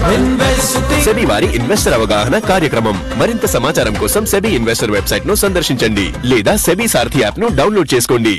SEBI వారి investor అవగాహన కార్యక్రమం మరింత సమాచారం కోసం సెబీ ఇన్వెస్టర్ వెబ్సైట్ ను సందర్శించండి లేదా సెబీ సారథి యాప్ ను డౌన్లోడ్ చేసుకోండి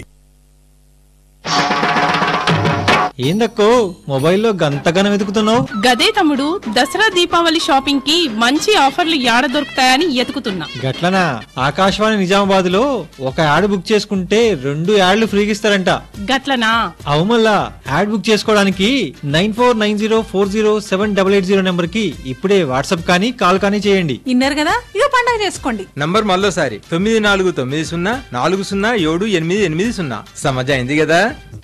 ఏందక్కో మొబైల్లో గంతగానం వెతుకుతున్నావు గదే తమ్ముడు దసరా దీపావళి షాపింగ్ కి మంచి ఆఫర్లు యాడ దొరుకుతాయని ఎతుకుతున్నా గట్లనా ఆకాశవాణి నిజామాబాద్ లో ఒక యాడ్ బుక్ చేసుకుంటే రెండు యాడ్లు ఫ్రీగా ఇస్తారంట గట్లనా అవు మళ్ళా యాడ్ బుక్ చేసుకోవడానికి nine four nine zero four zero seven double eight zero number కి ఇప్పుడే వాట్సాప్ కానీ కాల్ కానీ చేయండి ఇన్నారు కదా ఇక పండగ చేసుకోండి నంబర్ మళ్ళోసారి తొమ్మిది నాలుగు తొమ్మిది సున్నా నాలుగు సున్నా ఏడు ఎనిమిది ఎనిమిది సున్నా సమజ్ అయింది కదా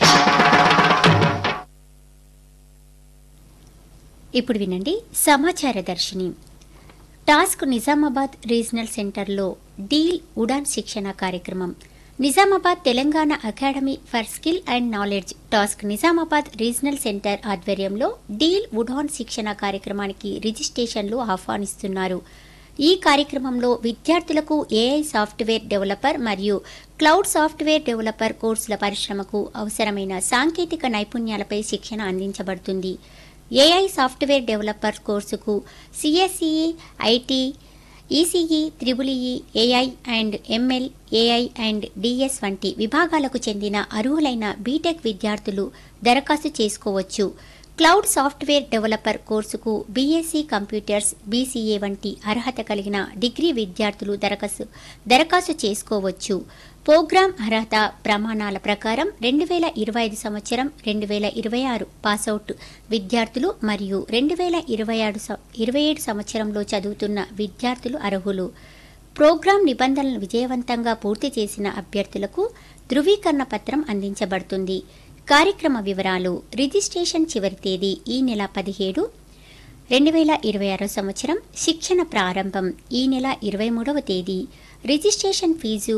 ఇప్పుడు వినండి సమాచార దర్శిని టాస్క్ నిజామాబాద్ రీజనల్ సెంటర్లో డీల్ ఉడాన్ శిక్షణ కార్యక్రమం Nizamabad Telangana academy for skill and knowledge TASK Nizamabad regional centre ఆధ్వర్యంలో డీల్ ఉడాన్ శిక్షణ కార్యక్రమానికి రిజిస్ట్రేషన్లు ఆహ్వానిస్తున్నారు ఈ కార్యక్రమంలో విద్యార్థులకు ఏఐ సాఫ్ట్వేర్ డెవలపర్ మరియు క్లౌడ్ సాఫ్ట్వేర్ డెవలపర్ కోర్సుల పరిశ్రమకు అవసరమైన సాంకేతిక నైపుణ్యాలపై శిక్షణ అందించబడుతుంది ఏఐ సాఫ్ట్వేర్ డెవలపర్ కోర్సుకు CSE IT ECE triple E AI and ML AI and DS వంటి విభాగాలకు చెందిన అర్హులైన బీటెక్ విద్యార్థులు దరఖాస్తు చేసుకోవచ్చు క్లౌడ్ సాఫ్ట్వేర్ డెవలపర్ కోర్సుకు బీఎస్సీ కంప్యూటర్స్ బీసీఏ వంటి అర్హత కలిగిన డిగ్రీ విద్యార్థులు దరఖాస్తు దరఖాస్తు చేసుకోవచ్చు ప్రోగ్రామ్ అర్హత ప్రమాణాల ప్రకారం రెండు వేల ఇరవై ఐదు సంవత్సరం రెండు వేల ఇరవై ఆరు పాసౌట్ విద్యార్థులు మరియు రెండు వేల ఇరవై ఆరు ఇరవై ఏడు సంవత్సరంలో చదువుతున్న విద్యార్థులు అర్హులు ప్రోగ్రాం నిబంధనలను విజయవంతంగా పూర్తి చేసిన అభ్యర్థులకు ధృవీకరణ పత్రం అందించబడుతుంది కార్యక్రమ వివరాలు రిజిస్ట్రేషన్ చివరి తేదీ ఈ నెల పదిహేడు రెండు వేల ఇరవై ఆరో సంవత్సరం శిక్షణ ప్రారంభం ఈ నెల ఇరవై మూడవ తేదీ రిజిస్ట్రేషన్ ఫీజు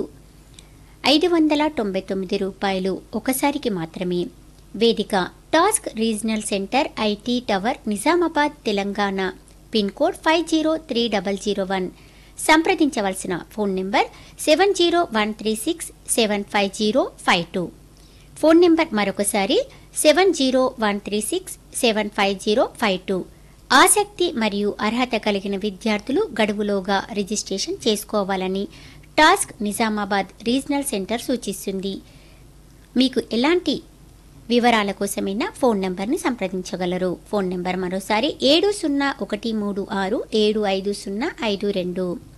ఐదు వందల తొంభై తొమ్మిది రూపాయలు ఒకసారికి మాత్రమే వేదిక TASK regional centre IT tower Nizamabad Telangana pin code five zero three double zero one సంప్రదించవలసిన phone number seven zero one three six seven five zero five two phone number మరొకసారి seven zero one three six seven five zero five two ఆసక్తి మరియు అర్హత కలిగిన విద్యార్థులు గడువులోగా registration చేసుకోవాలని task Nizamabad regional centre సూచిస్తుంది మీకు ఎలాంటి వివరాల కోసమైనా ఫోన్ నెంబర్ని సంప్రదించగలరు ఫోన్ నెంబర్ మరోసారి ఏడు సున్నా ఒకటి మూడు ఆరు ఏడు ఐదు సున్నా ఐదు రెండు